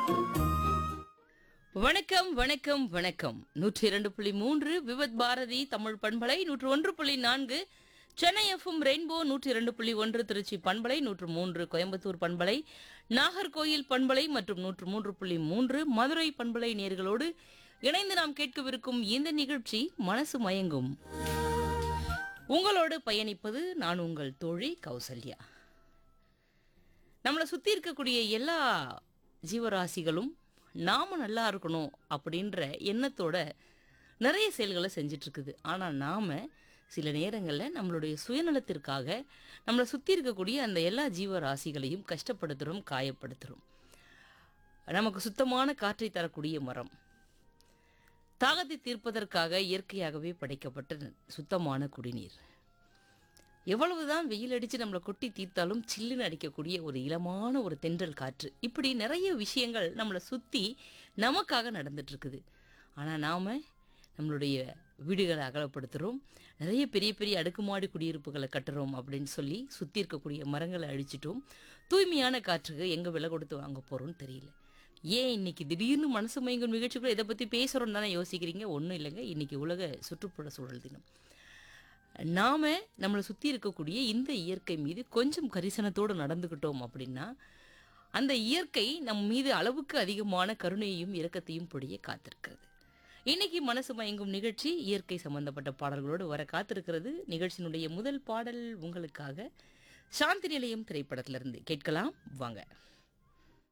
வணக்கம் வணக்கம் வணக்கம் நூற்றி இரண்டு புள்ளி மூன்று விவத் பாரதி தமிழ் பண்பலை நூற்று ஒன்று புள்ளி நான்கு சென்னை எஃப்எம் ரெயின்போ நூற்றி இரண்டு புள்ளி ஒன்று திருச்சி பண்பலை நூற்று மூன்று கோயம்புத்தூர் பண்பலை நாகர்கோயில் பண்பலை மற்றும் நூற்று மூன்று புள்ளி மூன்று மதுரை பண்பலை நேர்களோடு இணைந்து நாம் கேட்கவிருக்கும் இந்த நிகழ்ச்சி மனசு மயங்கும் உங்களோடு பயணிப்பது நான் உங்கள் தோழி கௌசல்யா நம்மளை சுற்றி இருக்கக்கூடிய எல்லா ஜீவராசிகளும் நாம நல்லா இருக்கணும் அப்படின்ற எண்ணத்தோட நிறைய செயல்களை செஞ்சுட்டு இருக்குது ஆனால் நாம் சில நேரங்களில் நம்மளுடைய சுயநலத்திற்காக நம்மளை சுற்றி இருக்கக்கூடிய அந்த எல்லா ஜீவராசிகளையும் கஷ்டப்படுத்துகிறோம் காயப்படுத்துகிறோம் நமக்கு சுத்தமான காற்றை தரக்கூடிய மரம் தாகத்தை தீர்ப்பதற்காக இயற்கையாகவே படைக்கப்பட்ட சுத்தமான குடிநீர் எவ்வளவுதான் வெயில் அடித்து நம்மளை கொட்டி தீர்த்தாலும் சில்லுன்னு அடிக்கக்கூடிய ஒரு இளமான ஒரு தென்றல் காற்று இப்படி நிறைய விஷயங்கள் நம்மளை சுற்றி நமக்காக நடந்துட்டு இருக்குது ஆனால் நாம் நம்மளுடைய வீடுகளை அகலப்படுத்துகிறோம் நிறைய பெரிய பெரிய அடுக்குமாடி குடியிருப்புகளை கட்டுறோம் அப்படின்னு சொல்லி சுற்றி இருக்கக்கூடிய மரங்களை அழிச்சிட்டோம் தூய்மையான காற்றுக்கு எங்கே விலை கொடுத்து வாங்க போகிறோம்னு தெரியல ஏன் இன்னைக்கு திடீர்னு மனசு மயங்கும் நிகழ்ச்சிக்குள்ள இதை பற்றி பேசுகிறோன்னு தானே யோசிக்கிறீங்க ஒன்றும் இல்லைங்க இன்னைக்கு உலக சுற்றுப்புற சூழல் தினம் நாம நம்மளை சுற்றி இருக்கக்கூடிய இந்த இயற்கை மீது கொஞ்சம் கரிசனத்தோடு நடந்துக்கிட்டோம் அப்படின்னா அந்த இயற்கை நம் மீது அளவுக்கு அதிகமான கருணையையும் இரக்கத்தையும் பொழிய காத்திருக்கிறது இன்னைக்கு மனசு மயங்கும் நிகழ்ச்சி இயற்கை சம்பந்தப்பட்ட பாடல்களோடு வர காத்திருக்கிறது நிகழ்ச்சியினுடைய முதல் பாடல் உங்களுக்காக சாந்தி நிலையம் திரைப்படத்திலிருந்து கேட்கலாம் வாங்க